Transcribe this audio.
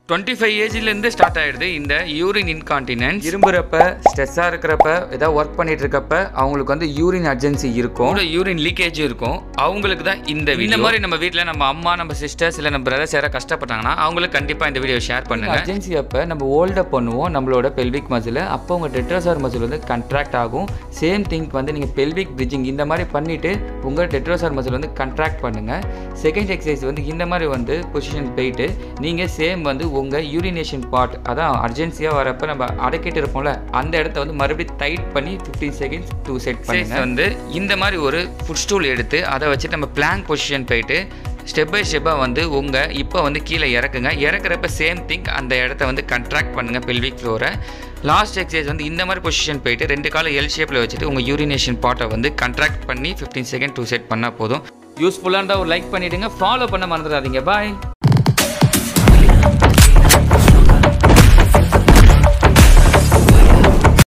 Twenty five ஏஜ்லேருந்து start ஆயிடுது இந்த urine incontinence இரும்புறப்ப ஸ்ட்ரெஸ்ஸாக இருக்கிறப்ப ஏதாவது ஒர்க் பண்ணிட்டு இருக்கப்ப அவங்களுக்கு வந்து யூரின் அர்ஜென்சி இருக்கும் கூட யூரின் லீக்கேஜ் இருக்கும் அவங்களுக்கு தான் இந்த video. இந்த மாதிரி நம்ம வீட்டில் நம்ம அம்மா நம்ம சிஸ்டர்ஸ் இல்லை நம்ம பிரதர்ஸ் யாராவது கஷ்டப்பட்டாங்கன்னா அவங்களுக்கு கண்டிப்பாக இந்த வீடியோ ஷேர் பண்ணுங்க அர்ஜென்சி அப்போ நம்ம ஓல்டப் பண்ணுவோம் நம்மளோட பெல்விக் மசில் அப்போ உங்கள் டெட்ரோசார் மசில் வந்து கண்ட்ராக்ட் ஆகும் சேம் திங்க் வந்து நீங்கள் பெல்விக் பிரிட்ஜிங் இந்த மாதிரி பண்ணிவிட்டு உங்கள் டெட்ரோசார் மசில் வந்து கண்ட்ராக்ட் பண்ணுங்கள் செகண்ட் எக்ஸசைஸ் வந்து இந்த மாதிரி வந்து பொசிஷன் போயிட்டு நீங்கள் சேம் வந்து உங்கள் யூரினேஷன் பார்ட் அதான் அர்ஜென்சியாக வரப்போ நம்ம அடக்கிட்டு இருப்போம்ல அந்த இடத்த வந்து மறுபடியும் டைட் பண்ணி ஃபிஃப்டீன் செகண்ட்ஸ் டூ செட் பண்ணுங்க வந்து இந்த மாதிரி ஒரு ஃபுட் ஸ்டூல் எடுத்து அதை வச்சு நம்ம பிளாங்க் பொசிஷன் போயிட்டு ஸ்டெப் பை ஸ்டெப்பாக வந்து உங்கள் இப்போ வந்து கீழே இறக்குங்க இறக்குறப்ப சேம் திங் அந்த இடத்த வந்து கண்ட்ராக்ட் பண்ணுங்கள் பெல்விக் ஃப்ளோரை லாஸ்ட் எக்ஸசைஸ் வந்து இந்த மாதிரி பொசிஷன் போயிட்டு ரெண்டு காலம் எல் ஷேப்பில் வச்சுட்டு உங்கள் யூரினேஷன் பார்ட்டை வந்து கண்ட்ராக்ட் பண்ணி ஃபிஃப்டீன் செகண்ட் டூ செட் பண்ணால் போதும் யூஸ்ஃபுல்லாக இருந்தால் ஒரு லைக் பண்ணிவிடுங்க ஃபாலோ பண்ண மறந்துடாதீங்க பாய்